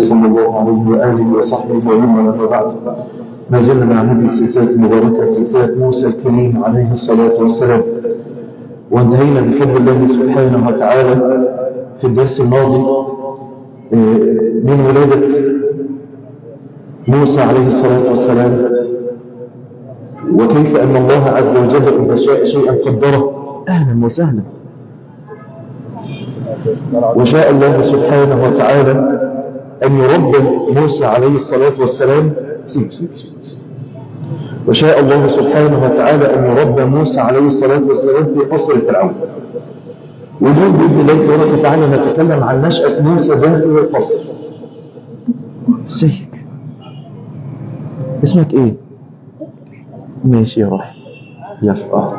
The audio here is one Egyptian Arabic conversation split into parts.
صلى الله عليه وآله وصحبه ومن والاه بعد ما زلنا مع هذه السلسلة المباركة سلسلة موسى الكريم عليه الصلاة والسلام وانتهينا بفضل الله سبحانه وتعالى في الدرس الماضي من ولادة موسى عليه الصلاة والسلام وكيف أن الله عز وجل إذا شاء شيئا قدره أهلا وسهلا وشاء الله سبحانه وتعالى أن يربى موسى عليه الصلاة والسلام سيب سيب سيب وشاء الله سبحانه وتعالى أن يربى موسى عليه الصلاة والسلام في قصر فرعون ودون بإذن الله تبارك وتعالى نتكلم عن نشأة موسى داخل القصر ازيك اسمك ايه ماشي يا روح يلا اه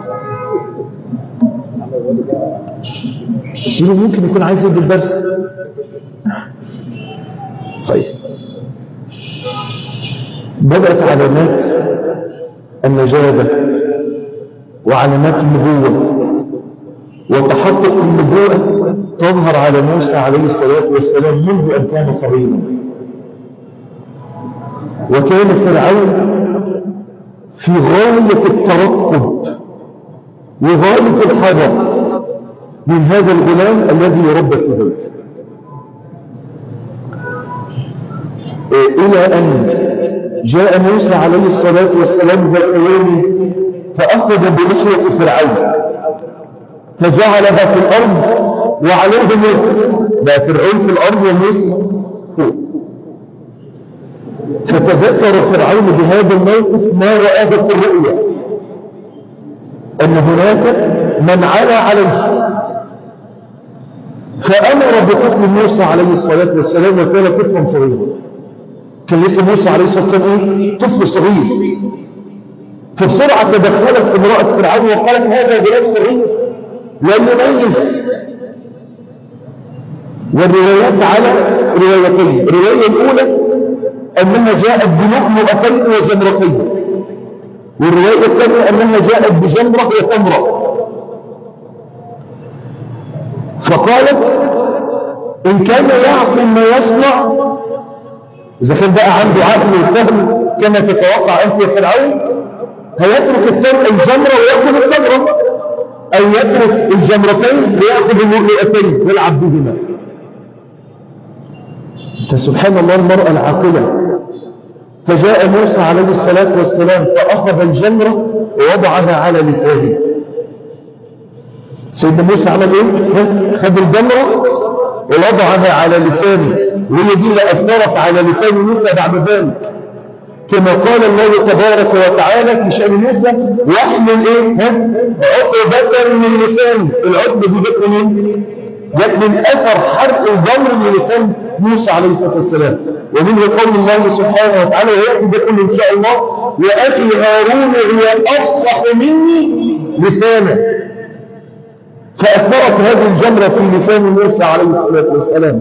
شيلو ممكن يكون عايز يدي الدرس طيب بدأت علامات النجابة وعلامات النبوة وتحقق النبوة تظهر على موسى عليه الصلاة والسلام منذ أن كان صغيرا وكان فرعون في غاية الترقب وغاية الحذر من هذا الغلام الذي يربى في بيته إلى أن جاء موسى عليه الصلاة والسلام ذات يوم فأخذ بلحية فرعون فجعلها في الأرض وعليه مصر بقى فرعون في الأرض ومصر فوق فتذكر فرعون بهذا الموقف ما رآه في الرؤيا أن هناك من على عليه فأمر بقتل موسى عليه الصلاة والسلام وكان طفلا صغيرا كان لسه موسى عليه الصلاة والسلام ايه؟ طفل صغير فبسرعة تدخلت امرأة فرعون وقالت هذا غلام صغير لا يميز والروايات على روايتين الرواية الأولى أنها جاءت بلؤلؤتين وزمرتين والرواية الثانية أنها جاءت بجمرة وتمرة فقالت إن كان يعقل ما يصنع إذا كان بقى عنده عقل وفهم كما تتوقع أنت يا فرعون هيترك الثاني الجمرة ويأخذ التمرة أو يترك الجمرتين ويأخذ اللؤلؤتين ويلعب بهما فسبحان الله المرأة العاقلة فجاء موسى عليه الصلاة والسلام فأخذ الجمرة ووضعها على لسانه سيدنا موسى عمل ايه خد الجمرة ووضعها على لسانه وهي دي اللي أثرت على لسان موسى بعد ذلك كما قال الله تبارك وتعالى في شأن موسى واحمل ايه ها عقبة من لسانه العقبة دي جت منين جت من اثر حرق الجمر من لسان موسى عليه الصلاة والسلام ومنه قول الله سبحانه وتعالى ويأتي بكم ان شاء الله واخي هارون هو افصح مني لسانا فاثرت هذه الجمرة في لسان موسى عليه الصلاة والسلام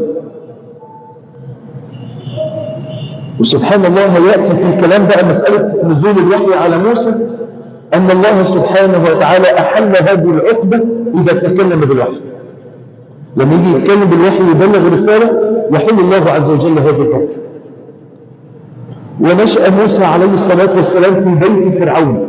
وسبحان الله يأتي في الكلام بقى مسألة نزول الوحي على موسى أن الله سبحانه وتعالى أحل هذه العقبة إذا تكلم بالوحي لما يجي يتكلم بالوحي ويبلغ رسالة يحل الله عز وجل هذه العقبة ونشأ موسى عليه الصلاة والسلام في بيت فرعون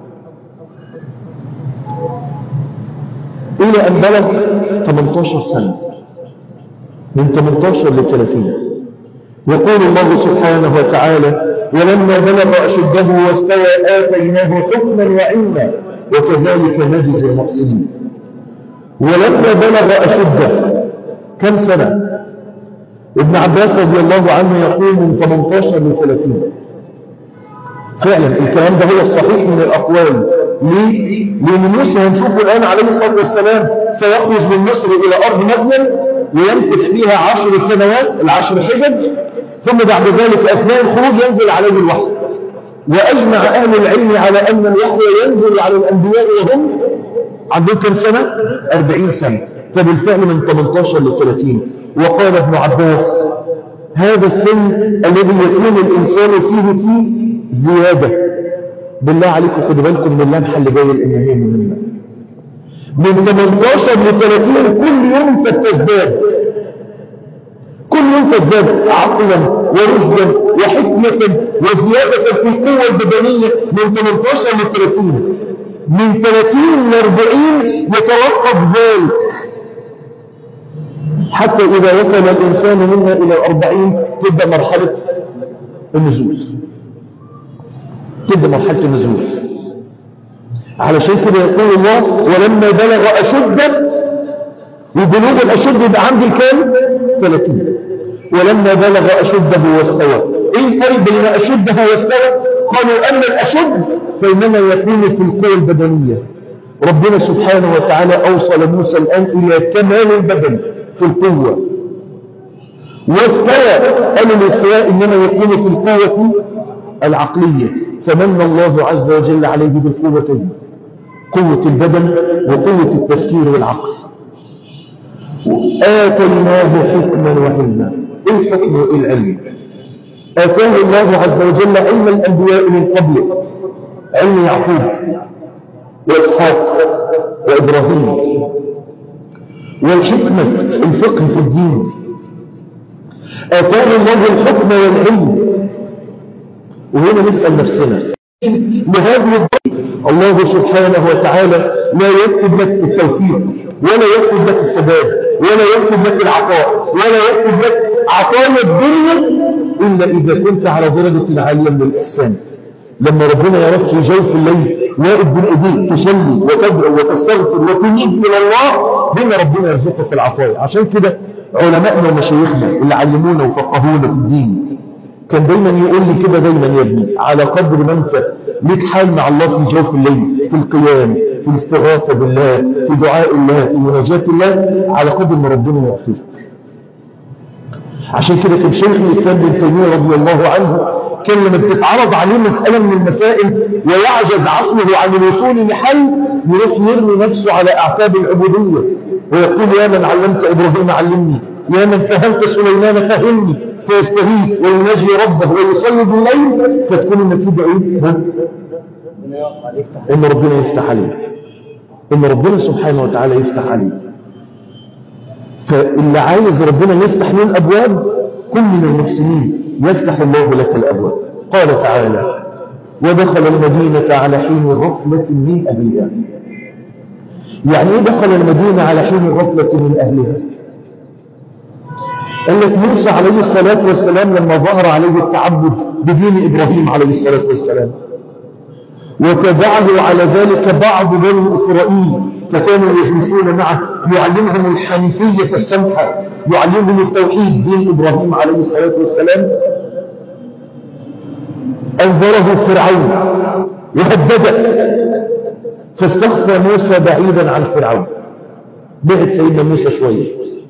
إلى أن بلغ 18 سنة من 18 ل 30 يقول الله سبحانه وتعالى ولما بلغ أشده واستوى آتيناه حكما وعلما وكذلك نجزي المحسنين ولما بلغ أشده كم سنة ابن عباس رضي الله عنه يقول من 18 ل 30 فعلا الكلام ده هو الصحيح من الأقوال ليه؟ لأن موسى هنشوفه الآن عليه الصلاة والسلام سيخرج من مصر إلى أرض مدين ويمكث فيها عشر سنوات العشر حجج ثم بعد ذلك أثناء الخروج ينزل عليه الوحي وأجمع أهل العلم على أن الوحي ينزل على الأنبياء وهم عندهم كم سنة؟ أربعين سنة فبالفعل من 18 ل 30 وقال ابن عباس هذا السن الذي يكون الإنسان فيه فيه زيادة بالله عليكم خدوا بالكم من اللمحة اللي جاية لأن هي مهمة من 18 ل 30 كل يوم تزداد كل يوم تزداد عقلا ورشدا وحكمة وزيادة في القوة البدنية من 18 ل 30 من 30 ل 40 يتوقف ذلك حتى إذا وصل الإنسان منها إلى الأربعين تبدأ مرحلة النزول تبدأ مرحلة النزول علشان كده يقول الله ولما بلغ أشده وبلوغ الأشد يبقى عند الكام 30 ولما بلغ أشده واستوى إيه الفرق بين أشده واستوى قالوا أما الأشد فإنما يكون في القوى البدنية ربنا سبحانه وتعالى أوصل موسى الآن إلى كمال البدن في القوة واستوى قالوا الاستواء إنما يكون في القوة العقلية فمن الله عز وجل عليه بالقوتين قوة البدن وقوة التفكير والعقل آتيناه حكما وعلما إيه الحكم وإيه العلم آتاه الله عز وجل علم الأنبياء من قبله علم يعقوب وإسحاق وإبراهيم والحكمة الفقه في الدين آتاه الله الحكم والعلم وهنا نسأل نفسنا لهذه الدين الله سبحانه وتعالى لا يكتب لك التوفيق ولا يكتب لك السداد ولا يكتب لك العطاء ولا يكتب لك عطايا الدنيا إلا إذا كنت على درجة عالية من الإحسان لما ربنا يراك في جوف الليل واقف بين ايديك تصلي وتدعو وتستغفر وتنيب الى الله هنا ربنا يرزقك العطايا عشان كده علمائنا ومشايخنا اللي علمونا وفقهونا في الدين كان دايما يقول لي كده دايما يا ابني على قدر ما انت ليك حال مع الله في جوف الليل في القيام في الاستغاثة بالله في دعاء الله في مناجاة الله على قدر ما ربنا يعطيك عشان كده كان شيخ الإسلام بن تيمية رضي الله عنه كان لما بتتعرض عليه مسألة من المسائل ويعجز عقله عن الوصول لحل يروح يرمي نفسه على أعتاب العبودية ويقول يا من علمت إبراهيم علمني يا من فهمت سليمان فهمني فيستغيث ويناجي ربه ويصلي بالليل فتكون النتيجة ايه؟ ان ربنا يفتح عليه ان ربنا سبحانه وتعالى يفتح عليه فاللي عايز ربنا يفتح له الابواب كن من المحسنين يفتح الله لك الابواب قال تعالى ودخل المدينة على حين غفلة من أهلها يعني ايه دخل المدينة على حين غفلة من أهلها قال لك موسى عليه الصلاة والسلام لما ظهر عليه التعبد بدين إبراهيم عليه الصلاة والسلام وتبعه على ذلك بعض بني إسرائيل فكانوا يجلسون معه يعلمهم الحنيفية السمحة يعلمهم التوحيد دين إبراهيم عليه الصلاة والسلام أنذره فرعون وهدده فاستخفى موسى بعيدا عن فرعون بعد سيدنا موسى شويه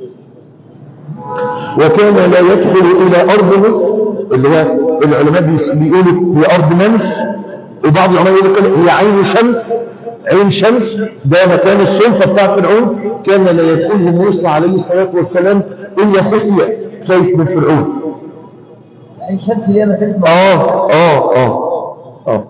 وكان لا يدخل إلى أرض مصر اللي هو العلماء بيقولوا هي أرض منف وبعض العلماء يقولوا هي عين شمس عين شمس ده مكان السلطة بتاع فرعون كان لا يدخل موسى عليه الصلاة والسلام إلا خفية خايف من فرعون عين شمس اللي هي مكان آه آه آه آه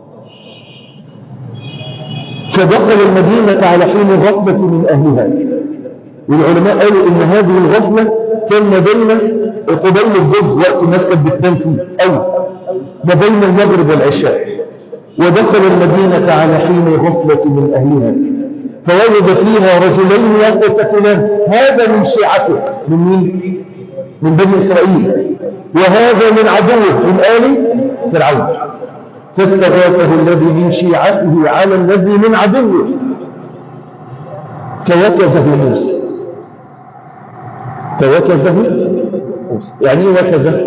فدخل المدينة على حين غفلة من أهلها والعلماء قالوا إن هذه الغفلة كان ما بين قبيل الظهر وقت الناس كانت بتنام فيه أو ما بين المغرب والعشاء ودخل المدينة على حين غفلة من أهلها فوجد فيها رجلين يقتتلان هذا من شيعته من مين؟ من بني إسرائيل وهذا من عدوه من آل فرعون فاستغاثه الذي من شيعته على الذي من عدوه فوكزه موسى فوكزه موسى يعني ايه وكزه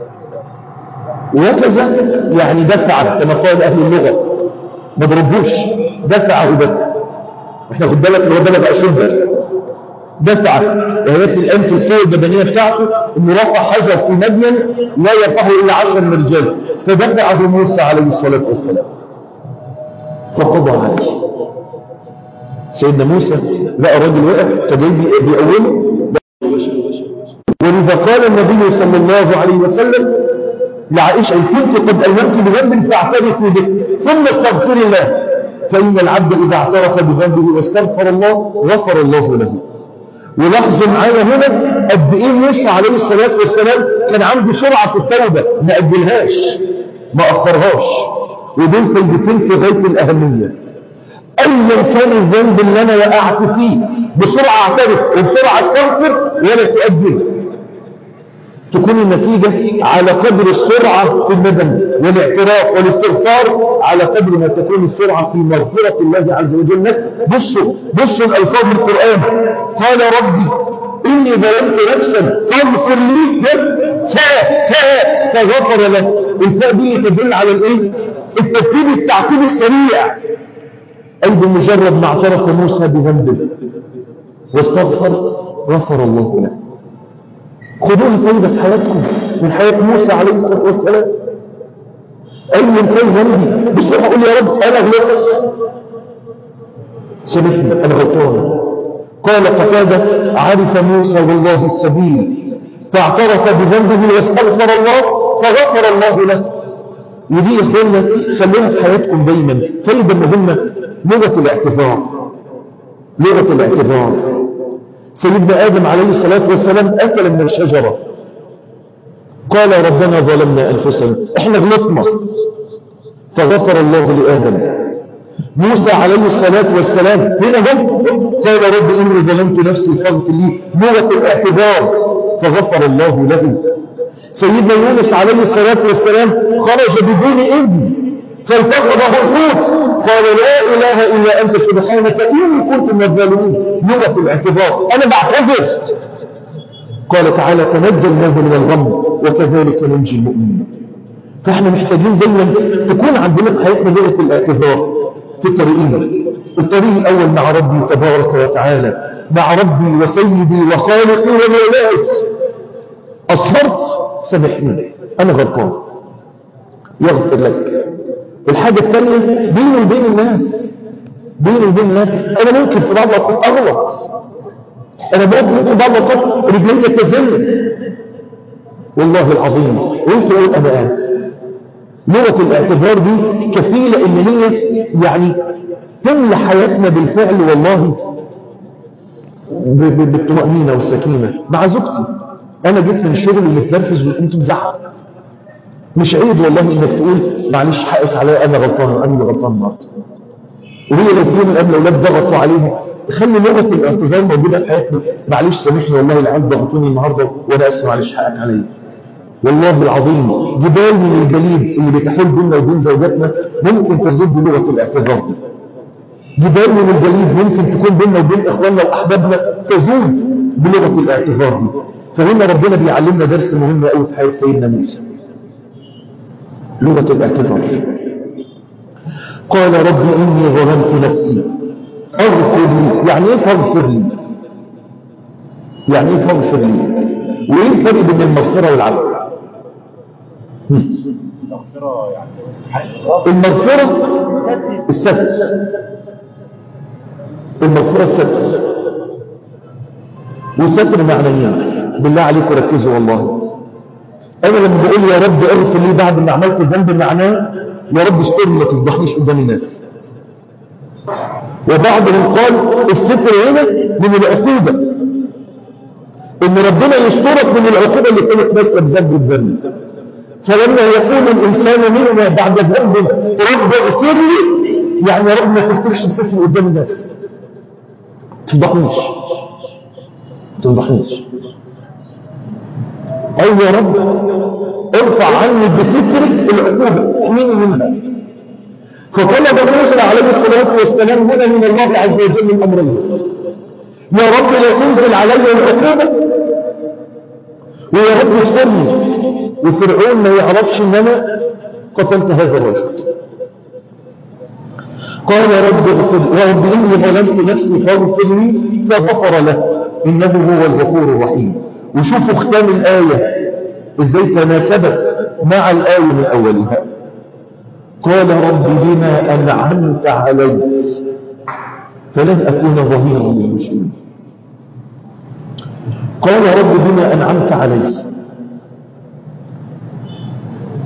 وكزه يعني دفع كما قال اهل اللغه ما ضربوش دفعه بس احنا خد بالك اللي هو بلغ اشده دفع وهيات الان في القوه البدنيه بتاعته انه رفع حجر في مدين لا يرفعه الا عشر من رجال فدفعه موسى عليه الصلاه والسلام فقضى عليه سيدنا موسى لقى راجل وقف فجاي بيقومه ولذا قال النبي صلى الله عليه وسلم لعائشة إن كنت قد ألممت بذنب فاعترفوا به ثم استغفر الله فإن العبد إذا اعترف بذنبه واستغفر الله غفر الله له ولاحظوا معايا هنا قد ايه موسى عليه الصلاة والسلام كان عنده سرعة في التوبة ما أجلهاش ما أخرهاش ودول فايدتين في غاية الأهمية أيا كان الذنب اللي أنا وقعت فيه بسرعة أعترف وبسرعة استغفر ولا تؤجل تكون النتيجة على قدر السرعة في الندم والاعتراف والاستغفار على قدر ما تكون السرعة في مغفرة الله عز وجل بصوا بصوا الألفاظ القرآن قال ربي إني ظلمت نفسا فاغفر لي فاء فاء فغفر له الفاء دي تدل على الايه الترتيب التعقيب السريع أي بمجرد ما اعترف موسى بذنبه واستغفر غفر الله له خذوها فايدة في حياتكم من حياة موسى عليه الصلاة والسلام أي من كان ذنبي بسرعة أقول يا رب أنا غلطت سامحني أنا غلطان قال قتادة عرف موسى والله السبيل فاعترف بذنبه واستغفر الله فغفر الله له ودي يا اخوانا خلوها في حياتكم دايما فايدة مهمة لغة الاعتذار لغة الاعتذار سيدنا آدم عليه الصلاة والسلام أكل من الشجرة قال ربنا ظلمنا أنفسنا احنا غلطنا فغفر الله لآدم موسى عليه الصلاة والسلام هنا جد قال رب إني ظلمت نفسي فاغفر لي لغة الاعتذار فغفر الله له سيدنا يونس عليه الصلاة والسلام خرج بدون إذن فالتقطه الحوت قال لا إله إلا أنت سبحانك إني كنت من الظالمين لغة الاعتذار أنا بعتذر قال تعالى تنجلناه من الغم وكذلك ننجي المؤمنين فاحنا محتاجين دايما تكون عندنا في حياتنا لغة الاعتذار في طريقين الطريق الأول مع ربي تبارك وتعالى مع ربي وسيدي وخالقي ومولاي أصرت سامحني أنا غلطان يغفر لك الحاجة الثانية بيني وبين الناس بيني وبين الناس أنا ممكن في بعض الأوقات أغلط أنا ممكن في بعض الأوقات رجلي تزل والله العظيم وانت قول أنا آسف لغة الاعتذار دي كفيلة إن هي يعني تملى حياتنا بالفعل والله بالطمأنينة والسكينة مع زوجتي أنا جيت من الشغل اللي تنرفز وكنت مزعق مش عيب والله إنك تقول معلش حقك عليا أنا غلطان وأنا اللي غلطان النهارده وهي لو في من قبل الأولاد ضغطوا عليها خلي لغة الاعتذار موجودة في حياتنا معلش سامحني والله العيال ضغطوني النهارده وأنا آسف معلش حقك عليا والله العظيم جبال من الجليد اللي بتحول بيننا وبين زوجاتنا ممكن تزود بلغة الاعتذار دي جبال من الجليد ممكن تكون بيننا وبين إخواننا وأحبابنا تزول بلغة الاعتذار دي فهنا ربنا بيعلمنا درس مهم قوي في حياة سيدنا موسى لغة الاعتذار قال رب إني ظلمت نفسي اغفر لي يعني ايه تغفر لي يعني ايه تغفر لي وايه الفرق بين المغفرة والعفو المغفرة يعني المغفرة الستر المغفرة الستر والستر معنيين بالله عليكم ركزوا والله انا لما بقول يا رب اغفر لي بعد ما عملت الذنب معناه يا رب استرني ما تفضحنيش قدام الناس وبعضهم قال الستر هنا من العقوبة ان ربنا يسترك من العقوبة اللي كانت ناسبة بذنب الذنب فلما يقول الانسان منا بعد ذنب رب اغفر لي يعني يا رب ما تسترش الستر قدام الناس تفضحنيش تفضحنيش أي يا رب ارفع عني بسترك العقوبة احميني منها فطلب موسى عليه الصلاة والسلام هنا من الله عز وجل من أمرين يا رب لا تنزل علي العقوبة ويا رب استرني وفرعون ما يعرفش ان انا قتلت هذا الرجل قال يا رب اغفر يا رب اني ظلمت نفسي فاغفر لي فغفر له انه هو الغفور الرحيم وشوفوا ختام الآية ازاي تناسبت مع الآية من أولها قال رب بما أنعمت علي فلن أكون ظهيرا للمسلمين قال رب بما أنعمت علي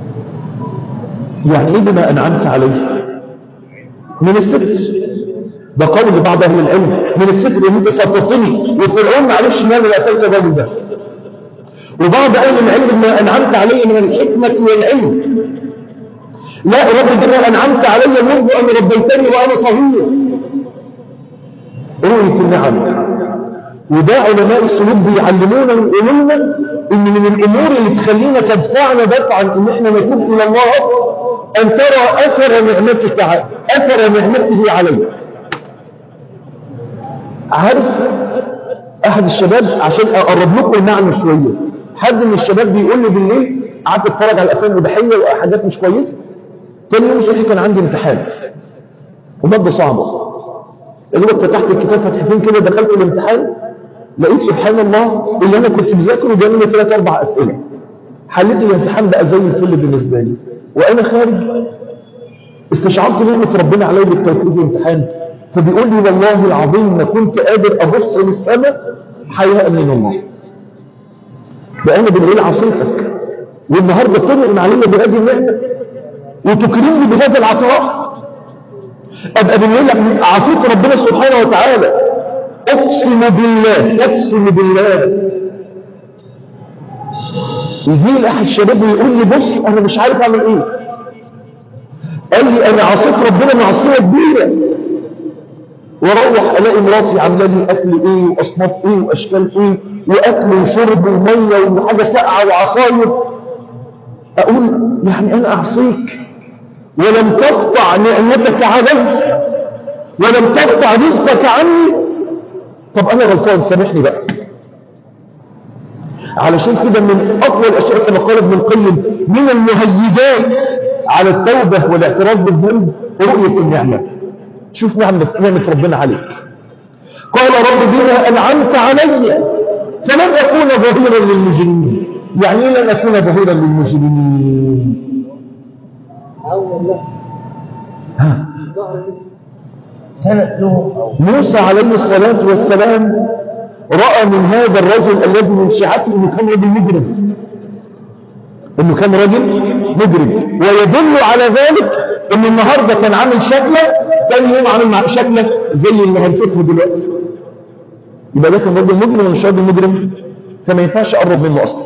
يعني إيه بما أنعمت علي من الست ده قول بعض اهل العلم من الستر ان انت سقطتني وفرعون معلش ان انا قتلت الراجل ده وبعض اهل العلم ما انعمت علي من الحكمه والعلم لا رب بما انعمت علي منذ ان ربيتني وانا صغير رؤيه النعم وده علماء السلوك بيعلمونا ويقولوا لنا ان من الامور اللي تخلينا تدفعنا دفعا ان احنا نتوب الى الله ان ترى اثر نعمتك ع- اثر نعمته عليك عارف احد الشباب عشان اقرب لكم المعنى شويه حد من الشباب بيقول لي بالليل قعدت اتفرج على الافلام الاباحيه وحاجات مش كويسه تاني يوم صحيح كان عندي امتحان وماده صعبه اللي هو فتحت الكتاب فتحتين كده دخلت الامتحان لقيت سبحان الله اللي انا كنت مذاكره جاني لي ثلاث اربع اسئله حليت الامتحان بقى زي الفل بالنسبه لي وانا خارج استشعرت نعمه ربنا علي بالتوفيق في الامتحان فبيقول لي والله العظيم ما كنت قادر ابص للسماء حياء من الله ده انا بالليل عصيتك والنهارده تنعم علينا بهذه النعمه وتكرمني بهذا العطاء ابقى بالليل عصيت ربنا سبحانه وتعالى اقسم بالله اقسم بالله يجي لي احد الشباب ويقول لي بص انا مش عارف اعمل ايه قال لي انا عصيت ربنا معصيه كبيره واروح الاقي مراتي عامله لي اكل ايه واصناف ايه واشكال ايه واكل وشرب وميه وحاجه ساقعه وعصاير اقول يعني انا اعصيك ولم تقطع نعمتك علي ولم تقطع رزقك عني طب انا غلطان سامحني بقى علشان كده من اقوى الاشياء كما قال ابن القيم من المهيجات على التوبه والاعتراف بالذنب رؤيه النعمه شوف نعمه نعمه ربنا عليك قال رب بما انعمت علي فلن اكون ظهيرا للمجرمين يعني إيه لن اكون ظهيرا للمجرمين أول له ها ظهر سند له أو موسى عليه الصلاة والسلام رأى من هذا الرجل الذي من شيعته انه كان رجل مجرم انه كان رجل مجرم ويدل على ذلك ان النهاردة كان عامل شكله ثاني يوم عامل مع شكله زي اللي هنشوفه دلوقتي يبقى ده كان رجل مجرم ولا مش راجل مجرم فما ينفعش اقرب منه اصلا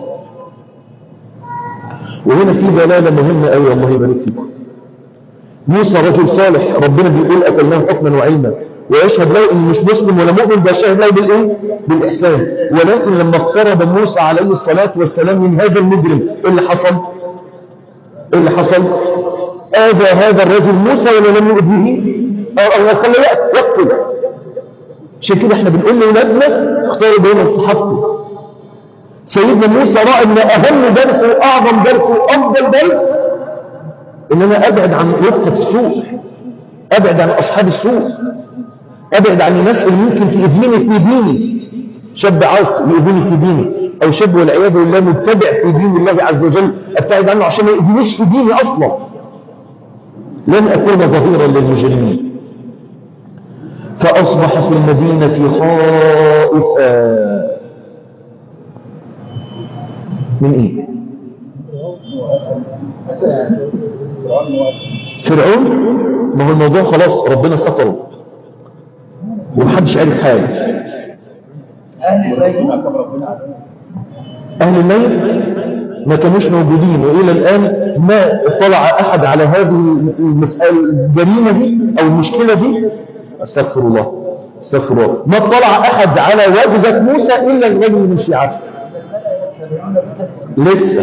وهنا في دلالة مهمة قوي الله يبارك فيكم موسى رجل صالح ربنا بيقول أتلناه حكما وعلما ويشهد له إنه مش مسلم ولا مؤمن ده شهد له بالإيه؟ بالإحسان ولكن لما اقترب موسى عليه الصلاة والسلام من هذا المجرم إيه اللي حصل؟ إيه اللي حصل؟ آذى هذا الرجل موسى ولا لم يؤذيه؟ أو أو خليه يقتل عشان كده احنا بنقول لأولادنا اختاروا دايما صحابكم سيدنا موسى رأى ان اهم درس واعظم درس وافضل درس ان انا ابعد عن رفقة السوء ابعد عن اصحاب السوء ابعد عن الناس اللي ممكن تؤذيني في ديني شاب عاصي يؤذيني في ديني او شاب والعياذ بالله مبتدع في دين الله عز وجل ابتعد عنه عشان ما يؤذينيش في ديني اصلا لن اكون ظهيرا للمجرمين فاصبح في المدينة خائفا من ايه فرعون ما هو الموضوع خلاص ربنا ستره ومحدش عارف حاجه أهل البيت اهل الميت ما كانوش موجودين والى الان ما اطلع احد على هذه المساله الجريمه دي او المشكله دي استغفر الله استغفر الله ما اطلع احد على وجزه موسى الا الرجل من شيعته لسه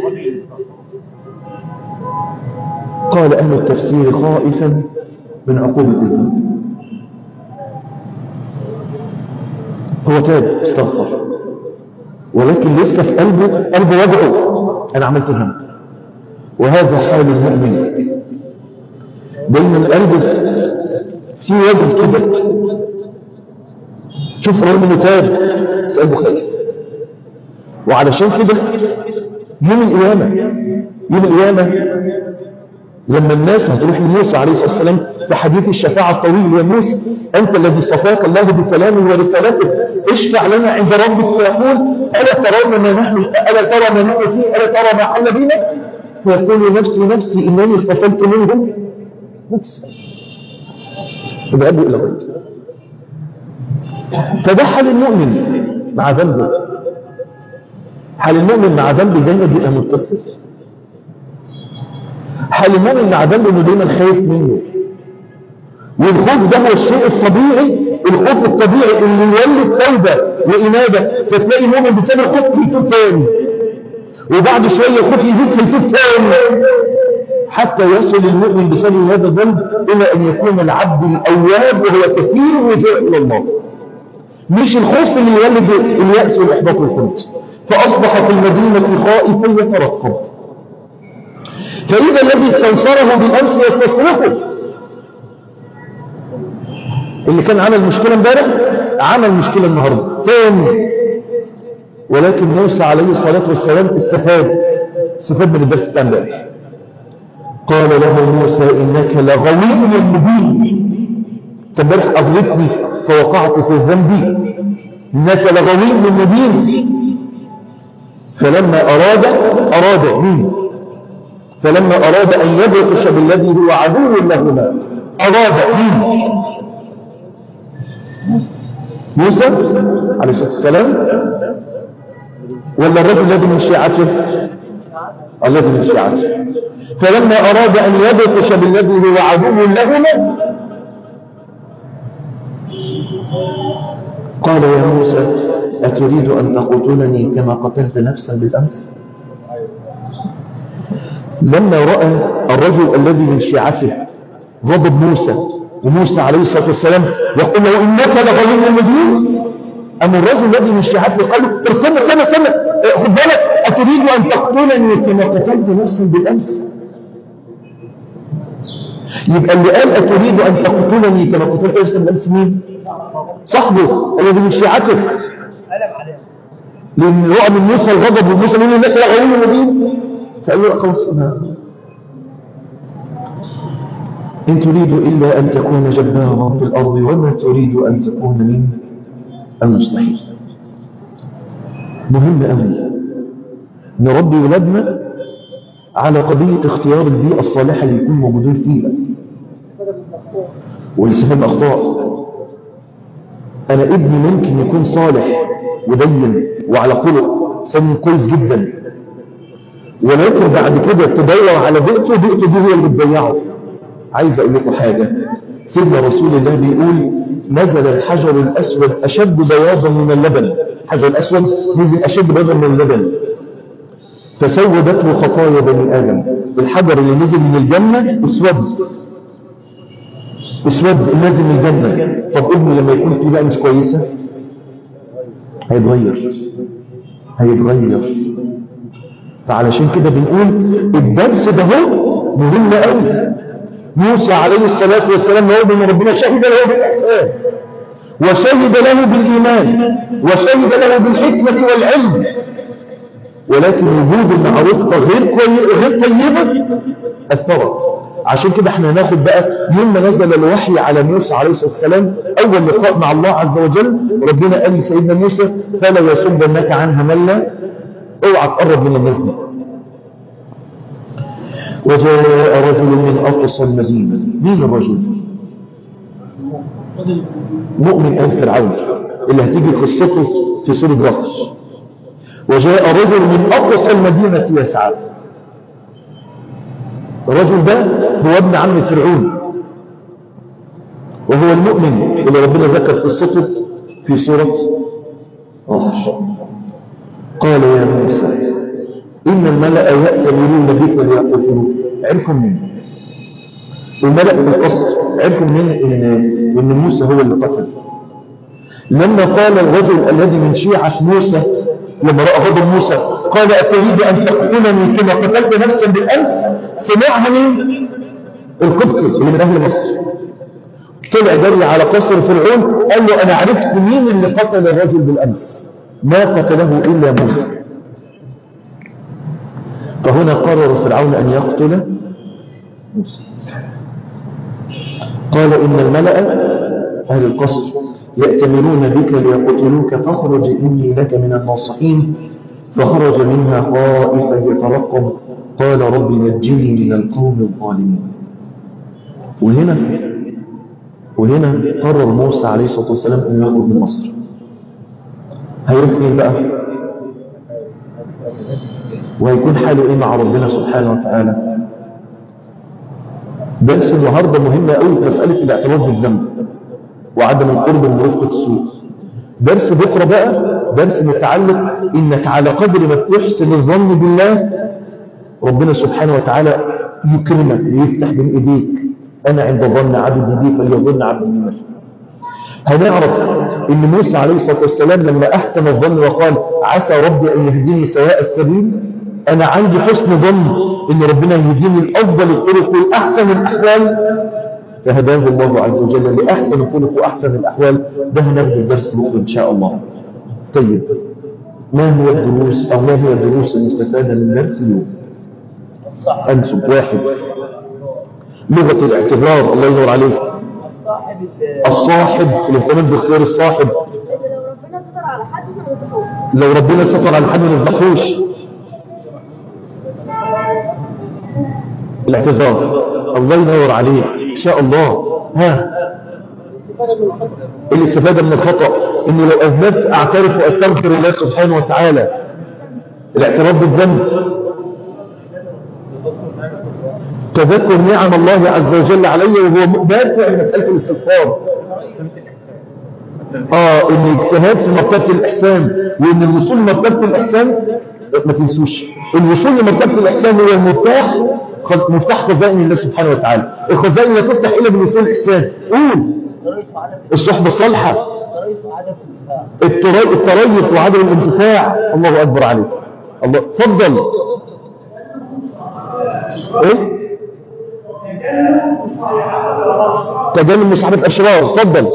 قال أهل التفسير خائفا من عقوبة الذنب هو تاب استغفر ولكن لسه في قلبه قلبه وجعه أنا عملت ذنب وهذا حال المؤمن دايما قلبه في وجه كده شوف رغم انه تاب بس قلبه خايف وعلشان كده يوم القيامة يوم القيامة لما الناس هتروح لموسى عليه الصلاة والسلام في حديث الشفاعة الطويل يا موسى أنت الذي صفاك الله بكلامه ورسالته اشفع لنا عند ربك فيقول ألا ترون ما نحن ألا ترى ما نحن فيه ألا ترى ما حل بنا فيقول نفسي نفسي إنني اصطفلت منهم نفسي يبقى أبو إلى غير فده حال المؤمن مع ذنبه حال المؤمن مع ذنبه دايما بيبقى متصل حال المؤمن مع ذنبه انه دايما خايف منه والخوف ده هو الشيء الطبيعي الخوف الطبيعي اللي يولد توبه وانابه فتلاقي المؤمن بسبب الخوف يتوب تاني وبعد شويه الخوف يزيد في التوب تاني حتى يصل المؤمن بسبب هذا الذنب الى ان يكون العبد الاواب وهو كثير الرجوع الى الله مش الخوف اللي يولد اليأس والإحباط والقنوط فأصبح في المدينة خائفا يترقب فإذا الذي استنصره بالأمس يستصرخه اللي كان عمل مشكلة امبارح عمل مشكلة النهاردة تاني ولكن موسى عليه الصلاة والسلام استفاد استفاد من الدرس بتاع امبارح قال له موسى إنك لغوي مبين امبارح أغلقني فوقعت في الذنب إنك لغوي مبين فلما أراد أراد مين فلما أراد أن يبطش بالذي هو عدو لهما أراد مين موسى عليه الصلاة والسلام ولا الرجل الذي من شيعته الذي من شيعته فلما أراد أن يبطش بالذي هو عدو لهما قال يا موسى أتريد أن تقتلني كما قتلت نفسا بالأمس لما رأى الرجل الذي من شيعته غضب موسى وموسى عليه الصلاة والسلام يقول له إنك لغوي مبين أما الرجل الذي من شيعته قال له استنى استنى استنى خد بالك أتريد أن تقتلني كما قتلت نفسا بالأمس يبقى اللي قال أتريد أن تقتلني كما قتلت نفسا بالأمس مين؟ صاحبه الذي من شيعته لأن رأى من موسى الغضب وموسى من الناس لغوي مبين فقال له خلاص أنا إن تريد إلا أن تكون جبارا في الأرض وما تريد أن تكون من المصلحين مهم أوي نربي ولادنا على قضية اختيار البيئة الصالحة اللي يكون موجودين فيها ولسبب أخطاء أنا ابني ممكن يكون صالح ودين وعلى خلق سن كويس جدا ولكن بعد كده تدور على بيئته بيئته دي هي اللي بتضيعه عايز أقول لكم حاجة سيدنا رسول الله بيقول نزل الحجر الأسود أشد بياضا من اللبن الحجر الأسود نزل أشد بياضا من اللبن فسودته خطايا بني آدم الحجر اللي نزل من الجنة اسود اسود نازل من الجنة طب ابني لما يكون في بقى مش كويسة هيتغير هيتغير فعلشان كده بنقول الدرس ده هو مهم قوي موسى عليه الصلاة والسلام هو من ربنا شهد له بالإحسان وشهد له بالإيمان وشهد له بالحكمة والعلم ولكن وجود المعروف غير غير طيبة أثرت عشان كده احنا هناخد بقى يوم ما نزل الوحي على موسى عليه الصلاة والسلام أول لقاء مع الله عز وجل ربنا قال لسيدنا موسى فلا يصدنك عنها من لا اوعى تقرب من الناس دي وجاء رجل من أقصى المدينة مين الرجل مؤمن آل فرعون اللي هتيجي قصته في سورة غفر وجاء رجل من أقصى المدينة يسعى الرجل ده هو ابن عم فرعون وهو المؤمن اللي ربنا ذكر قصته في سورة غفر قال يا موسى إن الملأ يأتمرون بك ليقتلوك عرفوا منين الملأ في القصر عرفوا منين إن, إن موسى هو اللي قتل لما قال الرجل الذي من شيعة موسى لما رأى غضب موسى قال أتريد أن تقتلني كما قتلت نفسا بالأمس سمعها من القبط اللي من أهل مصر طلع جري على قصر فرعون قال له أنا عرفت مين اللي قتل الرجل بالأمس ما قتله إلا موسى فهنا قرر فرعون أن يقتل موسى قال إن الملأ أهل القصر يأتمرون بك ليقتلوك فاخرج إني لك من الناصحين فخرج منها خائفا يترقب قال رب نجني من القوم الظالمين وهنا وهنا قرر موسى عليه الصلاة والسلام أنه يخرج من مصر هيروح فين بقى وهيكون حاله ايه مع ربنا سبحانه وتعالى درس النهارده مهم قوي في مساله الاعتراف بالذنب وعدم القرب من رفقه السوء درس بكره بقى درس متعلق انك على قدر ما تحسن الظن بالله ربنا سبحانه وتعالى يكرمك ويفتح بين ايديك انا عند ظن عبدي بي فليظن عبدي بي هنعرف ان موسى عليه الصلاه والسلام لما احسن الظن وقال عسى ربي ان يهديني سواء السبيل انا عندي حسن ظن ان ربنا يهديني لافضل الطرق والاحسن الاحوال فهداه الله عز وجل لاحسن الخلق واحسن الاحوال ده هناخده الدرس بكره ان شاء الله طيب ما هو الدروس او ما هي الدروس المستفاده من درس اليوم انتم واحد لغه الاعتذار الله ينور عليك صاحب الصاحب الاهتمام باختيار الصاحب لو ربنا ستر على حد ما لو ربنا ستر على حد نفضحوش ما يفضحوش الاعتذار الله ينور عليك ان شاء الله ها الاستفادة من الخطأ الاستفادة من الخطأ انه لو اذنبت اعترف واستغفر الله سبحانه وتعالى الاعتراف بالذنب تذكر نعم الله عز وجل علي وهو دافع مسألة الاستغفار اه ان اجتهاد في مرتبة الاحسان وان الوصول لمرتبة الاحسان ما تنسوش الوصول لمرتبة الاحسان هو المفتاح خ- مفتاح خزائن الله سبحانه وتعالى الخزائن لا تفتح الا بالوصول الاحسان قول التريث وعدم الصحبة الصالحة التريث وعدم الانتفاع التري- التريث وعدم الانتفاع الله اكبر عليك الله تفضل ايه تجنب مصاحبة الاشرار تفضل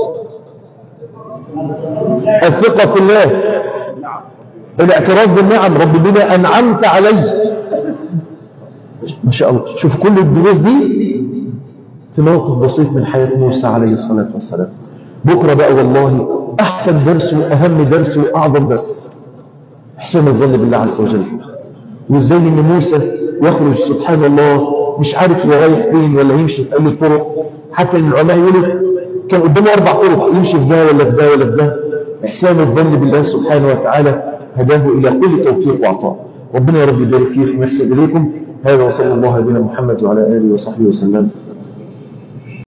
الثقة في الله الاعتراف بالنعم رب بما انعمت علي ما شاء الله شوف كل الدروس دي في موقف بسيط من حياة موسى عليه الصلاة والسلام بكرة بقى والله أحسن درس وأهم درس وأعظم درس حسن الظن بالله عز وجل وإزاي إن موسى يخرج سبحان الله مش عارف هو رايح فين ولا يمشي في أي الطرق حتى العلماء يقولوا كان قدامه أربع طرق يمشي في ده ولا في ده ولا في ده إحسان الظن بالله سبحانه وتعالى هداه إلى كل توفيق وعطاء ربنا يا رب يبارك فيكم ويحسن إليكم هذا وصلى الله على نبينا محمد وعلى آله وصحبه وسلم